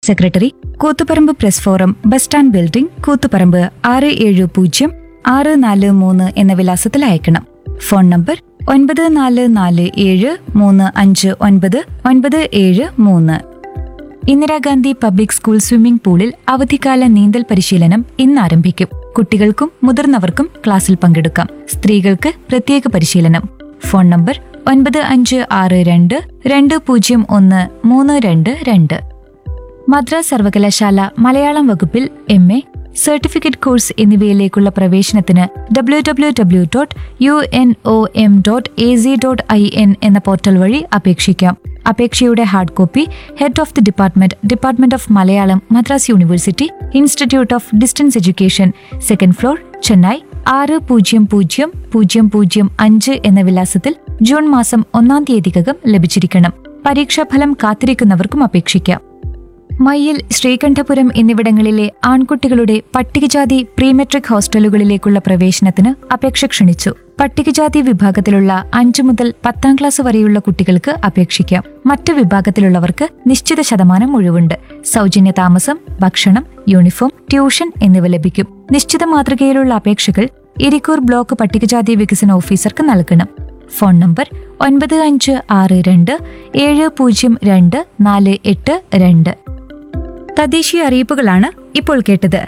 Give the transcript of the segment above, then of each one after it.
secretary Koothuparamba press forum bus stand building Koothuparamba ആറ് ഏഴ് പൂജ്യം ആറ് നാല് മൂന്ന് എന്ന വിലാസത്തിൽ അയക്കണം ഫോൺ നമ്പർ ഒൻപത് നാല് നാല് ഏഴ് മൂന്ന് അഞ്ച് ഒൻപത് ഒൻപത് ഏഴ് മൂന്ന് ഇന്ദിരാഗാന്ധി പബ്ലിക് സ്കൂൾ സ്വിമ്മിംഗ് പൂളിൽ അവധിക്കാല നീന്തൽ പരിശീലനം ഇന്ന് ആരംഭിക്കും കുട്ടികൾക്കും മുതിർന്നവർക്കും ക്ലാസ്സിൽ പങ്കെടുക്കാം സ്ത്രീകൾക്ക് പ്രത്യേക പരിശീലനം ഫോൺ നമ്പർ ഒൻപത് അഞ്ച് ആറ് രണ്ട് രണ്ട് പൂജ്യം ഒന്ന് മൂന്ന് രണ്ട് രണ്ട് മദ്രാസ് സർവകലാശാല മലയാളം വകുപ്പിൽ എം എ സർട്ടിഫിക്കറ്റ് കോഴ്സ് എന്നിവയിലേക്കുള്ള പ്രവേശനത്തിന് W W W dot U N O M dot A C dot I N എന്ന പോർട്ടൽ വഴി അപേക്ഷിക്കാം അപേക്ഷയുടെ hard copy head of the department department of Malayalam Madras university institute of distance education second floor Chennai ആറ് പൂജ്യം പൂജ്യം പൂജ്യം പൂജ്യം അഞ്ച് എന്ന വിലാസത്തിൽ ജൂൺ മാസം ഒന്നാം തീയതിക്കകം ലഭിച്ചിരിക്കണം പരീക്ഷാഫലം കാത്തിരിക്കുന്നവർക്കും അപേക്ഷിക്കാം മയ്യിൽ ശ്രീകണ്ഠപുരം എന്നിവിടങ്ങളിലെ ആൺകുട്ടികളുടെ പട്ടികജാതി പ്രീമെട്രിക് ഹോസ്റ്റലുകളിലേക്കുള്ള പ്രവേശനത്തിന് അപേക്ഷ ക്ഷണിച്ചു പട്ടികജാതി വിഭാഗത്തിലുള്ള അഞ്ചു മുതൽ പത്താം ക്ലാസ് വരെയുള്ള കുട്ടികൾക്ക് അപേക്ഷിക്കാം മറ്റു വിഭാഗത്തിലുള്ളവർക്ക് നിശ്ചിത ശതമാനം ഒഴിവുണ്ട് സൗജന്യ താമസം ഭക്ഷണം യൂണിഫോം ട്യൂഷൻ എന്നിവ ലഭിക്കും നിശ്ചിത മാതൃകയിലുള്ള അപേക്ഷകൾ ഇരിക്കൂർ ബ്ലോക്ക് പട്ടികജാതി വികസന ഓഫീസർക്ക് നൽകണം ഫോൺ നമ്പർ ഒൻപത് അഞ്ച് ആറ് രണ്ട് ഏഴ് പൂജ്യം രണ്ട് നാല് എട്ട് രണ്ട് തദ്ദേശീയ അറിയിപ്പുകളാണ് ഇപ്പോൾ കേട്ടത്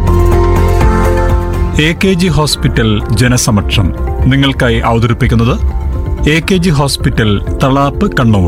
എ കെ ജി ഹോസ്പിറ്റൽ ജനസമക്ഷം നിങ്ങൾക്കായി അവതരിപ്പിക്കുന്നത് A K G hospital Thalap Kannur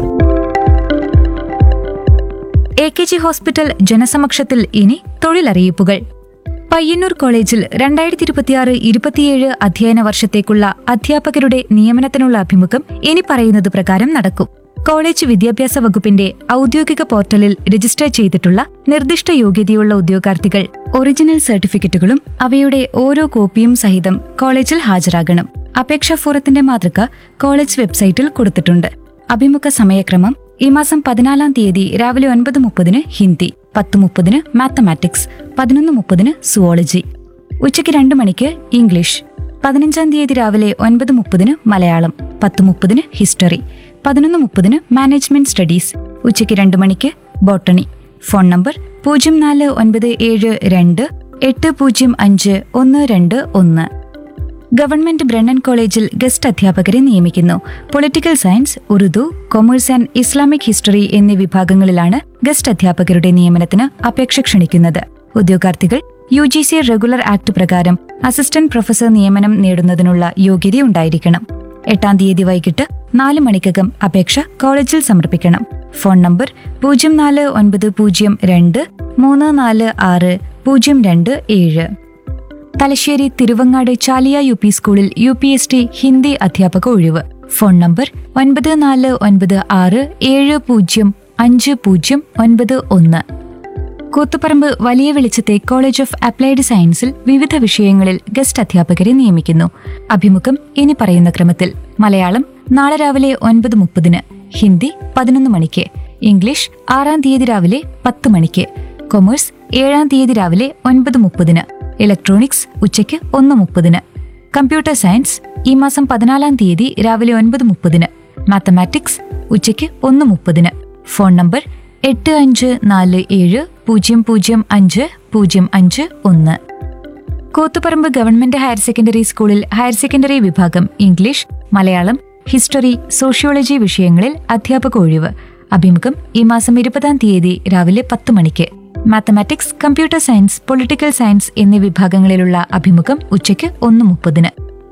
A K G hospital ജനസമക്ഷത്തിൽ ഇനി തൊഴിലറിയിപ്പുകൾ പയ്യന്നൂർ കോളേജിൽ രണ്ടായിരത്തി ഇരുപത്തിയാറ് ഇരുപത്തിയേഴ് അധ്യയന വർഷത്തേക്കുള്ള അധ്യാപകരുടെ നിയമനത്തിനുള്ള അഭിമുഖം ഇനി പറയുന്നത് പ്രകാരം നടക്കും കോളേജ് വിദ്യാഭ്യാസ വകുപ്പിന്റെ ഔദ്യോഗിക പോർട്ടലിൽ രജിസ്റ്റർ ചെയ്തിട്ടുള്ള നിർദ്ദിഷ്ട യോഗ്യതയുള്ള ഉദ്യോഗാർത്ഥികൾ ഒറിജിനൽ സർട്ടിഫിക്കറ്റുകളും അവയുടെ ഓരോ കോപ്പിയും സഹിതം കോളേജിൽ ഹാജരാകണം അപേക്ഷാ ഫോറത്തിന്റെ മാതൃക കോളേജ് വെബ്സൈറ്റിൽ കൊടുത്തിട്ടുണ്ട് അഭിമുഖ സമയക്രമം ഈ മാസം പതിനാലാം തീയതി രാവിലെ ഒൻപത് മുപ്പതിന് ഹിന്ദി പത്ത് മുപ്പതിന് മാത്തമാറ്റിക്സ് പതിനൊന്ന് മുപ്പതിന് സുവോളജി ഉച്ചയ്ക്ക് രണ്ട് മണിക്ക് ഇംഗ്ലീഷ് പതിനഞ്ചാം തീയതി രാവിലെ ഒൻപത് മുപ്പതിന് മലയാളം പത്ത് മുപ്പതിന് ഹിസ്റ്ററി പതിനൊന്ന് മുപ്പതിന് മാനേജ്മെന്റ് സ്റ്റഡീസ് ഉച്ചയ്ക്ക് രണ്ട് മണിക്ക് ബോട്ടണി ഫോൺ നമ്പർ പൂജ്യം നാല് ഒൻപത് ഏഴ് രണ്ട് എട്ട് പൂജ്യം അഞ്ച് ഒന്ന് രണ്ട് ഒന്ന് ഗവൺമെന്റ് ബ്രണ്ണൻ കോളേജിൽ ഗസ്റ്റ് അധ്യാപകരെ നിയമിക്കുന്നു political science Urdu commerce and Islamic history എന്നീ വിഭാഗങ്ങളിലാണ് ഗസ്റ്റ് അധ്യാപകരുടെ നിയമനത്തിന് അപേക്ഷ ക്ഷണിക്കുന്നത് ഉദ്യോഗാർത്ഥികൾ U G C regular act പ്രകാരം അസിസ്റ്റന്റ് പ്രൊഫസർ നിയമനം നേടുന്നതിനുള്ള യോഗ്യതയുണ്ടായിരിക്കണം എട്ടാം തീയതി വൈകിട്ട് നാല് മണിക്കകം അപേക്ഷ കോളേജിൽ സമർപ്പിക്കണം ഫോൺ നമ്പർ പൂജ്യം നാല് ഒൻപത് പൂജ്യം രണ്ട് മൂന്ന് നാല് ആറ് പൂജ്യം രണ്ട് ഏഴ് തലശ്ശേരി തിരുവങ്ങാട് ചാലിയ യു പി സ്കൂളിൽ U P S T Hindi അധ്യാപക ഒഴിവ് ഫോൺ നമ്പർ ഒൻപത് നാല് ഒൻപത് ആറ് ഏഴ് പൂജ്യം അഞ്ച് പൂജ്യം ഒൻപത് ഒന്ന് കൂത്തുപറമ്പ് വലിയ വെളിച്ചത്തെ കോളേജ് ഓഫ് അപ്ലൈഡ് സയൻസിൽ വിവിധ വിഷയങ്ങളിൽ ഗസ്റ്റ് അധ്യാപകരെ നിയമിക്കുന്നു അഭിമുഖം ഇനി പറയുന്ന ക്രമത്തിൽ മലയാളം നാളെ രാവിലെ ഒൻപത് മുപ്പതിന് ഹിന്ദി പതിനൊന്ന് മണിക്ക് ഇംഗ്ലീഷ് ആറാം തീയതി രാവിലെ പത്ത് മണിക്ക് കൊമേഴ്സ് ഏഴാം തീയതി രാവിലെ ഒൻപത് മുപ്പതിന് ഇലക്ട്രോണിക്സ് ഉച്ചയ്ക്ക് ഒന്ന് മുപ്പതിന് കമ്പ്യൂട്ടർ സയൻസ് ഈ മാസം പതിനാലാം തീയതി രാവിലെ ഒൻപത് മുപ്പതിന് മാത്തമാറ്റിക്സ് ഉച്ചയ്ക്ക് ഒന്ന് മുപ്പതിന് ഫോൺ നമ്പർ എട്ട് അഞ്ച് നാല് ഏഴ് പൂജ്യം പൂജ്യം അഞ്ച് പൂജ്യം അഞ്ച് ഒന്ന് കൂത്തുപറമ്പ് ഗവൺമെന്റ് ഹയർ സെക്കൻഡറി സ്കൂളിൽ ഹയർ സെക്കൻഡറി വിഭാഗം ഇംഗ്ലീഷ് മലയാളം ഹിസ്റ്ററി സോഷ്യോളജി വിഷയങ്ങളിൽ അധ്യാപക ഒഴിവ് അഭിമുഖം ഈ മാസം ഇരുപതാം തീയതി രാവിലെ പത്ത് മണിക്ക് mathematics computer science political science എന്നീ വിഭാഗങ്ങളിലുള്ള അഭിമുഖം ഉച്ചയ്ക്ക് ഒന്ന് മുപ്പതിന്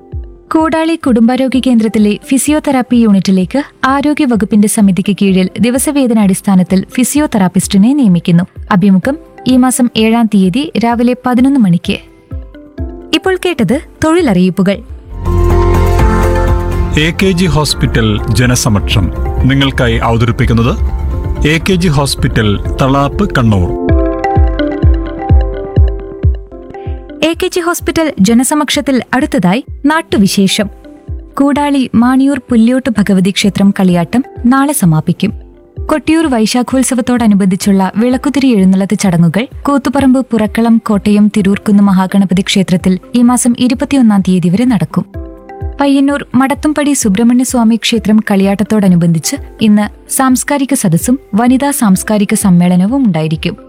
കൂടാളി കുടുംബാരോഗ്യ കേന്ദ്രത്തിലെ ഫിസിയോതെറാപ്പി യൂണിറ്റിലേക്ക് ആരോഗ്യ വകുപ്പിന്റെ സമിതിക്ക് കീഴിൽ ദിവസവേതനാടിസ്ഥാനത്തിൽ ഫിസിയോതെറാപ്പിസ്റ്റിനെ നിയമിക്കുന്നു അഭിമുഖം ഈ മാസം ഏഴാം തീയതി രാവിലെ പതിനൊന്ന് മണിക്ക് ഇപ്പോൾ കേട്ടത് തൊഴിലറിയിപ്പുകൾ എ കെ ജി ഹോസ്പിറ്റൽ ജനസമക്ഷം നിങ്ങൾക്കായി അവതരിപ്പിക്കുന്നത് A K G hospital Thalap Kannur A K G hospital ജനസമക്ഷത്തിൽ അടുത്തതായി നാട്ടുവിശേഷം കൂടാളി മാണിയൂർ പുല്ല്യോട്ട് ഭഗവതി ക്ഷേത്രം കളിയാട്ടം നാളെ സമാപിക്കും കൊട്ടിയൂർ വൈശാഖോത്സവത്തോടനുബന്ധിച്ചുള്ള വിളക്കുതിരി എഴുന്നള്ളത്ത് ചടങ്ങുകൾ കൂത്തുപറമ്പ് പുറക്കളം കോട്ടയം തിരൂർക്കുന്ന് മഹാഗണപതി ക്ഷേത്രത്തിൽ ഈ മാസം ഇരുപത്തിയൊന്നാം തീയതി വരെ നടക്കും പയ്യന്നൂർ മടത്തുംപടി സുബ്രഹ്മണ്യസ്വാമി ക്ഷേത്രം കളിയാട്ടത്തോടനുബന്ധിച്ച് ഇന്ന് സാംസ്കാരിക സദസ്സും വനിതാ സാംസ്കാരിക സമ്മേളനവും ഉണ്ടായിരിക്കും